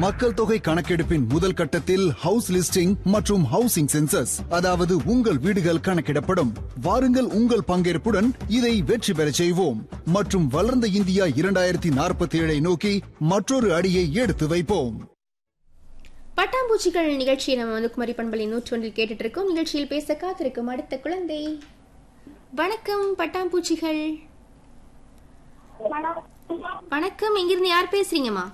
மக்கள் தொகை கணக்கெடுப்பின் முதல் கட்டத்தில் ஹவுஸ் லிஸ்டிங் மற்றும் ஹவுசிங் சென்சஸ் அதாவது உங்கள் வீடுகள் கணக்கிடப்படும் வாருங்கள் உங்கள் பங்கேற்புடன் இதை வெற்றி பெறச் செய்வோம் மற்றும் வளர்ந்த இந்தியா இரண்டாயிரத்தி நாற்பத்தி ஏழை நோக்கி மற்றொரு அடியை எடுத்து வைப்போம் பட்டாம்பூச்சிகள் நிகழ்ச்சியை நம்ம வந்து குமரி பண்பலை நூற்றொன்றில் கேட்டுட்டு இருக்கோம் நிகழ்ச்சியில் பேச காத்திருக்கும் அடுத்த குழந்தை வணக்கம் பட்டாம்பூச்சிகள் வணக்கம் எங்கிருந்து யார் பேசுறீங்கம்மா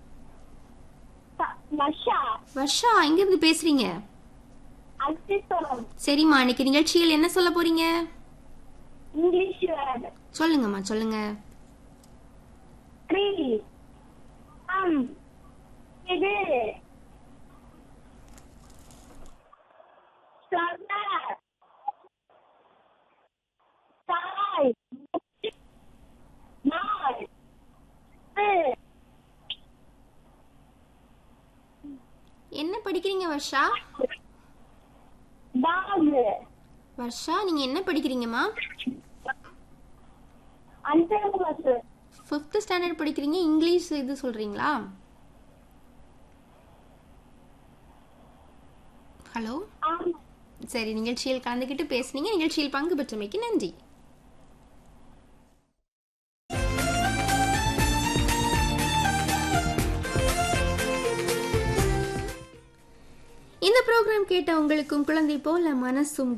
மஷா வர்ஷா எங்கிருந்து பேசுறீங்க அல்பிசோம் சரிம்மா இன்னைக்கு நிகழ்ச்சியில் என்ன சொல்ல போறீங்க இங்கிலீஷ் வேர்ட் சொல்லுங்கம்மா சொல்லுங்க ட்ரீ அம் இது சர்வர் சாய் நாய் என்ன படிக்கிறீங்க வர்ஷா டாக் வர்ஷா நீங்க என்ன படிக்கிறீங்கம்மா அஞ்சாம் கிளாஸ் ஃபிஃப்த் ஸ்டாண்டர்ட் படிக்கிறீங்க இங்கிலீஷ் இது சொல்றீங்களா ஹலோ ஆமா சரி நிகழ்ச்சியில் கலந்துக்கிட்டு பேசுனீங்க நிகழ்ச்சியில் பங்கு பெற்றமைக்கு நன்றி இந்த ப்ரோக்ராம் கேட்ட உங்களுக்கும் குழந்தை போல மனசும்